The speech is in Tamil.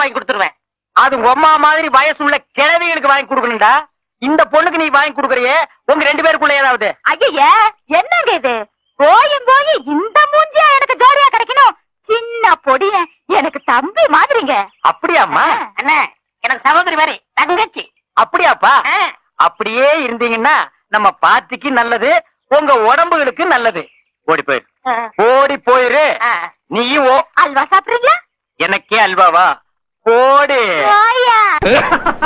வாங்கி கொடுத்துருவேன் அது உம்மா மாதிரி வயசுள்ள கிழவிகளுக்கு வாங்கி கொடுக்கணும்டா இந்த பொண்ணுக்கு நீ வாங்கி கொடுக்கறியே உங்க ரெண்டு பேருக்குள்ள ஏதாவது ஐய என்னங்க இது போயும் போய் இந்த மூஞ்சியா எனக்கு ஜோடியா கிடைக்கணும் சின்ன பொடிய எனக்கு தம்பி மாதிரிங்க அப்படியாம்மா அண்ணே எனக்கு சகோதரி மாதிரி தங்கச்சி அப்படியாப்பா ஆ. அப்படியே இருந்தீங்கன்னா நம்ம பார்ட்டிக்கு நல்லது உங்க உடம்புகளுக்கு நல்லது ஓடி போயிரு ஓடி போயிரு ஆ. நீயும் ஓ- அல்வா சாப்பிடுறீங்களா எனக்கே அல்வாவா ஓடு ஓயா